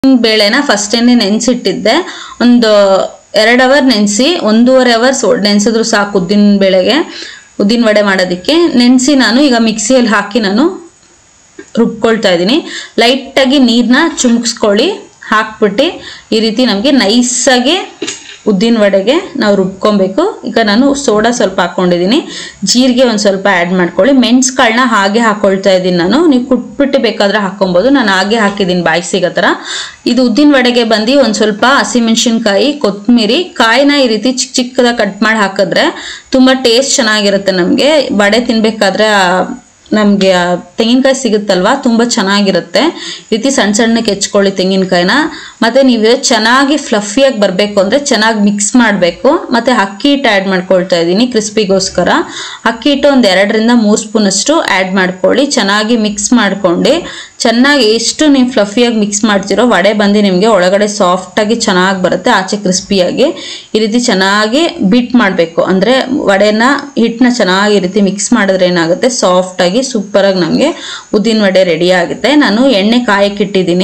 ಬೇಳೆನ ಫಸ್ಟೇನೆ ನೆನೆಸಿಟ್ಟಿದ್ದೆ ಒಂದು ಎರಡು ಅವರ್ ನೆನೆಸಿ ಒಂದೂವರೆ ಅವರ್ಸ್ ನೆನೆಸಿದ್ರು ಸಾಕು ಉದ್ದಿನ ಬೇಳೆಗೆ ಉದ್ದಿನ ವಡೆ ಮಾಡೋದಕ್ಕೆ ನೆನೆಸಿ ನಾನು ಈಗ ಮಿಕ್ಸಿಯಲ್ಲಿ ಹಾಕಿ ನಾನು ರುಬ್ಕೊಳ್ತಾ ಇದ್ದೀನಿ ಲೈಟಾಗಿ ನೀರನ್ನ ಚುಮ್ಕಿಸ್ಕೊಳ್ಳಿ ಹಾಕ್ಬಿಟ್ಟು ಈ ರೀತಿ ನಮಗೆ ನೈಸಾಗಿ ಉದ್ದಿನ ವಡೆಗೆ ನಾವು ರುಬ್ಕೊಬೇಕು ಈಗ ನಾನು ಸೋಡಾ ಸ್ವಲ್ಪ ಹಾಕ್ಕೊಂಡಿದ್ದೀನಿ ಜೀರಿಗೆ ಒಂದು ಸ್ವಲ್ಪ ಆ್ಯಡ್ ಮಾಡ್ಕೊಳ್ಳಿ ಮೆಣಸ್ಕಾಳನ್ನ ಹಾಗೆ ಹಾಕ್ಕೊಳ್ತಾ ಇದ್ದೀನಿ ನಾನು ನೀವು ಕುಟ್ಬಿಟ್ಟು ಬೇಕಾದ್ರೆ ಹಾಕ್ಕೊಬೋದು ನಾನು ಹಾಗೆ ಹಾಕಿದ್ದೀನಿ ಬಾಯಿ ಸಿಗೋ ಥರ ಇದು ಉದ್ದಿನ ವಡೆಗೆ ಬಂದು ಒಂದು ಸ್ವಲ್ಪ ಹಸಿಮೆಣಸಿನ್ಕಾಯಿ ಕೊತ್ತಂಬರಿ ಕಾಯಿನ ಈ ರೀತಿ ಚಿಕ್ಕ ಚಿಕ್ಕದಾಗಿ ಕಟ್ ಮಾಡಿ ಹಾಕಿದ್ರೆ ತುಂಬ ಟೇಸ್ಟ್ ಚೆನ್ನಾಗಿರುತ್ತೆ ನಮಗೆ ವಡೆ ತಿನ್ಬೇಕಾದ್ರೆ ಆ ನಮಗೆ ತೆಂಗಿನಕಾಯಿ ಸಿಗುತ್ತಲ್ವಾ ತುಂಬ ಚೆನ್ನಾಗಿರುತ್ತೆ ಈ ರೀತಿ ಸಣ್ಣ ಸಣ್ಣಕ್ಕೆ ಹೆಚ್ಕೊಳ್ಳಿ ತೆಂಗಿನಕಾಯಿನ ಮತ್ತು ನೀವು ಚೆನ್ನಾಗಿ ಫ್ಲಫಿಯಾಗಿ ಬರಬೇಕು ಅಂದರೆ ಚೆನ್ನಾಗಿ ಮಿಕ್ಸ್ ಮಾಡಬೇಕು ಮತ್ತು ಅಕ್ಕಿ ಹಿಟ್ಟು ಆ್ಯಡ್ ಮಾಡ್ಕೊಳ್ತಾ ಇದ್ದೀನಿ ಕ್ರಿಸ್ಪಿಗೋಸ್ಕರ ಅಕ್ಕಿ ಹಿಟ್ಟು ಒಂದು ಎರಡರಿಂದ ಮೂರು ಸ್ಪೂನಷ್ಟು ಆ್ಯಡ್ ಮಾಡ್ಕೊಳ್ಳಿ ಚೆನ್ನಾಗಿ ಮಿಕ್ಸ್ ಮಾಡ್ಕೊಂಡು ಚೆನ್ನಾಗಿ ಎಷ್ಟು ನೀವು ಫ್ಲಫಿಯಾಗಿ ಮಿಕ್ಸ್ ಮಾಡ್ತೀರೋ ವಡೆ ಬಂದು ನಿಮಗೆ ಒಳಗಡೆ ಸಾಫ್ಟಾಗಿ ಚೆನ್ನಾಗಿ ಬರುತ್ತೆ ಆಚೆ ಕ್ರಿಸ್ಪಿಯಾಗಿ ಈ ರೀತಿ ಚೆನ್ನಾಗಿ ಬೀಟ್ ಮಾಡಬೇಕು ಅಂದರೆ ವಡೆನ ಹಿಟ್ಟನ್ನ ಚೆನ್ನಾಗಿ ಈ ರೀತಿ ಮಿಕ್ಸ್ ಮಾಡಿದ್ರೆ ಏನಾಗುತ್ತೆ ಸಾಫ್ಟಾಗಿ ಸೂಪರಾಗಿ ನಮಗೆ ಉದ್ದಿನ ವಡೆ ರೆಡಿ ಆಗುತ್ತೆ ನಾನು ಎಣ್ಣೆ ಕಾಯಕ್ಕೆ ಇಟ್ಟಿದ್ದೀನಿ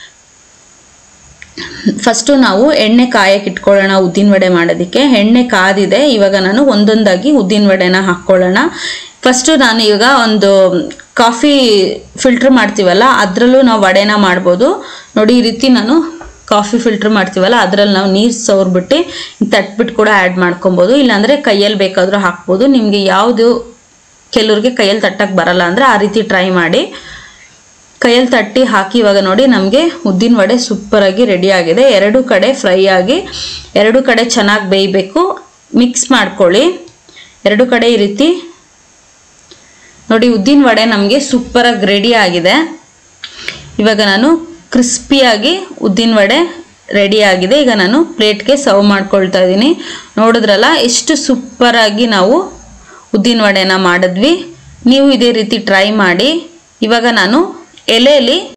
ಫಸ್ಟು ನಾವು ಎಣ್ಣೆ ಕಾಯಕ್ಕೆ ಇಟ್ಕೊಳ್ಳೋಣ ಉದ್ದಿನ ವಡೆ ಮಾಡೋದಕ್ಕೆ ಎಣ್ಣೆ ಕಾದಿದೆ ಇವಾಗ ನಾನು ಒಂದೊಂದಾಗಿ ಉದ್ದಿನ ವಡೆನ ಹಾಕ್ಕೊಳ್ಳೋಣ ಫಸ್ಟು ನಾನು ಈಗ ಒಂದು ಕಾಫಿ ಫಿಲ್ಟ್ರ್ ಮಾಡ್ತೀವಲ್ಲ ಅದರಲ್ಲೂ ನಾವು ವಡೆನ ಮಾಡ್ಬೋದು ನೋಡಿ ಈ ರೀತಿ ನಾನು ಕಾಫಿ ಫಿಲ್ಟ್ರ್ ಮಾಡ್ತೀವಲ್ಲ ಅದರಲ್ಲಿ ನಾವು ನೀರು ಸವರ್ಬಿಟ್ಟು ತಟ್ಬಿಟ್ಟು ಕೂಡ ಆ್ಯಡ್ ಮಾಡ್ಕೊಬೋದು ಇಲ್ಲಾಂದರೆ ಕೈಯಲ್ಲಿ ಬೇಕಾದರೂ ಹಾಕ್ಬೋದು ನಿಮಗೆ ಯಾವುದು ಕೆಲವ್ರಿಗೆ ಕೈಯಲ್ಲಿ ತಟ್ಟಕ್ಕೆ ಬರಲ್ಲ ಅಂದರೆ ಆ ರೀತಿ ಟ್ರೈ ಮಾಡಿ ಕೈಯಲ್ಲಿ ತಟ್ಟಿ ಹಾಕಿ ಇವಾಗ ನೋಡಿ ನಮಗೆ ಉದ್ದಿನ ವಡೆ ಸೂಪರಾಗಿ ರೆಡಿ ಆಗಿದೆ ಎರಡು ಕಡೆ ಫ್ರೈ ಆಗಿ ಎರಡು ಕಡೆ ಚೆನ್ನಾಗಿ ಬೇಯಬೇಕು ಮಿಕ್ಸ್ ಮಾಡ್ಕೊಳ್ಳಿ ಎರಡು ಕಡೆ ಈ ರೀತಿ ನೋಡಿ ಉದ್ದಿನ ವಡೆ ನಮಗೆ ಸೂಪರಾಗಿ ರೆಡಿ ಆಗಿದೆ ಇವಾಗ ನಾನು ಕ್ರಿಸ್ಪಿಯಾಗಿ ಉದ್ದಿನ ವಡೆ ರೆಡಿ ಆಗಿದೆ ಈಗ ನಾನು ಪ್ಲೇಟ್ಗೆ ಸರ್ವ್ ಮಾಡ್ಕೊಳ್ತಾ ಇದ್ದೀನಿ ನೋಡಿದ್ರಲ್ಲ ಎಷ್ಟು ಸೂಪರಾಗಿ ನಾವು ಉದ್ದಿನ ವಡೆನ ಮಾಡಿದ್ವಿ ನೀವು ಇದೇ ರೀತಿ ಟ್ರೈ ಮಾಡಿ ಇವಾಗ ನಾನು ಎಲೆಯಲ್ಲಿ